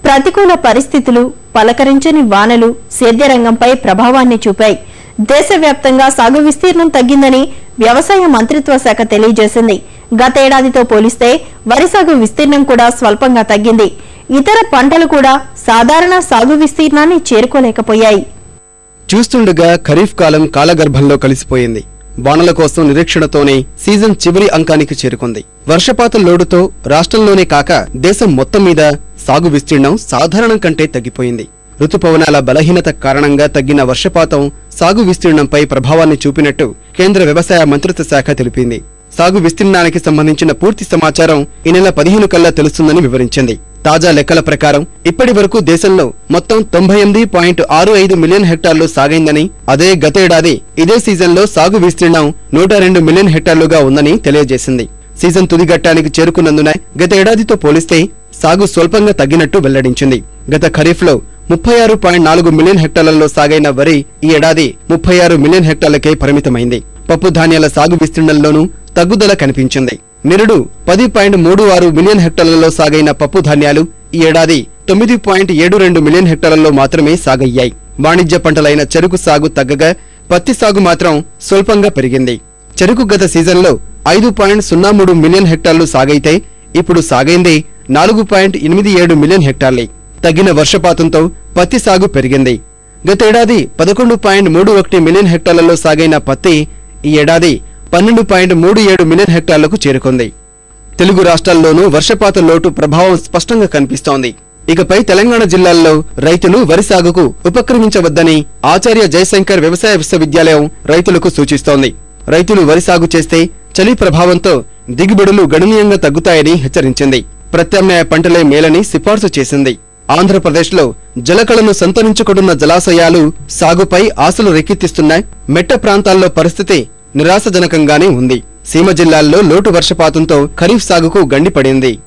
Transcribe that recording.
ప్రతికూల పరిస్థితులు పలకరించని వానలు సేద్య రంగంపై ప్రభావాన్ని చూపాయి దేశవ్యాప్తంగా సాగు విస్తీర్ణం తగ్గిందని వ్యవసాయ మంత్రిత్వ శాఖ తెలియజేసింది గతేడాదితో పోలిస్తే వరి సాగు విస్తీర్ణం కూడా స్వల్పంగా తగ్గింది ఇతర పంటలు కూడా సాధారణ సాగు విస్తీర్ణాన్ని చేరుకోలేకపోయాయి చూస్తుండగా ఖరీఫ్ కాలం కాలగర్భంలో కలిసిపోయింది వానల కోసం నిరీక్షణతోనే సీజన్ చివరి అంకానికి చేరుకుంది వర్షపాతం లోడుతో రాష్ట్రంలోనే కాక దేశం మొత్తం మీద సాగు విస్తీర్ణం సాధారణం కంటే తగ్గిపోయింది రుతుపవనాల బలహీనత కారణంగా తగ్గిన వర్షపాతం సాగు విస్తీర్ణంపై ప్రభావాన్ని చూపినట్టు కేంద్ర వ్యవసాయ మంత్రిత్వ శాఖ తెలిపింది సాగు విస్తీర్ణానికి సంబంధించిన పూర్తి సమాచారం ఈ నెల పదిహేను కల్లా తెలుస్తుందని వివరించింది తాజా లెక్కల ప్రకారం ఇప్పటి వరకు దేశంలో మొత్తం తొంభై ఎనిమిది పాయింట్ ఆరు ఐదు మిలియన్ హెక్టార్లు సాగైందని అదే గతేడాది ఇదే సీజన్లో సాగు విస్తీర్ణం నూట రెండు మిలియన్ హెక్టార్లుగా ఉందని తెలియజేసింది సీజన్ తుది ఘట్టానికి చేరుకున్నందున గత ఏడాదితో పోలిస్తే సాగు స్వల్పంగా తగ్గినట్టు వెల్లడించింది గత ఖరీఫ్లో ముప్పై ఆరు పాయింట్ నాలుగు మిలియన్ హెక్టార్లలో సాగైన వరి ఈ ఏడాది ముప్పై ఆరు మిలియన్ హెక్టార్లకే పరిమితమైంది పప్పు ధాన్యాల సాగు విస్తీర్ణంలోనూ తగ్గుదల కనిపించింది నిరుడు పది పాయింట్ మూడు ఆరు మిలియన్ హెక్టార్లలో సాగైన పప్పు ధాన్యాలు ఈ ఏడాది తొమ్మిది పాయింట్ ఏడు రెండు మిలియన్ హెక్టార్లలో మాత్రమే సాగయ్యాయి వాణిజ్య పంటలైన చెరుకు సాగు తగ్గగా పత్తి సాగు మాత్రం స్వల్పంగా పెరిగింది చెరుకు గత సీజన్లో ఐదు పాయింట్ సున్నా మూడు మిలియన్ హెక్టార్లు సాగైతే ఇప్పుడు సాగైంది నాలుగు పాయింట్ ఎనిమిది ఏడు మిలియన్ హెక్టార్లే తగ్గిన వర్షపాతంతో పత్తి సాగు పెరిగింది గతేడాది పదకొండు పాయింట్ మూడు ఒకటి మిలియన్ హెక్టార్లలో సాగైన పత్తి ఈ ఏడాది పన్నెండు పాయింట్ మూడు ఏడు మిలియన్ హెక్టార్లకు చేరుకుంది తెలుగు రాష్ట్రాల్లోనూ వర్షపాత లోటు ప్రభావం స్పష్టంగా కనిపిస్తోంది ఇకపై తెలంగాణ జిల్లాల్లో రైతులు వరి సాగుకు ఉపక్రమించవద్దని ఆచార్య జయశంకర్ వ్యవసాయ విశ్వవిద్యాలయం రైతులకు సూచిస్తోంది రైతులు వరి సాగు చేస్తే చలి ప్రభావంతో దిగుబడులు గణనీయంగా తగ్గుతాయని హెచ్చరించింది ప్రత్యామ్నాయ పంటలే మేలని సిఫార్సు చేసింది ఆంధ్రప్రదేశ్లో జలకళను సంతరించుకుంటున్న జలాశయాలు సాగుపై ఆశలు రేకెత్తిస్తున్నాయి మెట్ట ప్రాంతాల్లో పరిస్థితి నిరాశజనకంగానే ఉంది సీమ జిల్లాల్లో లోటు వర్షపాతంతో ఖరీఫ్ సాగుకు గండిపడింది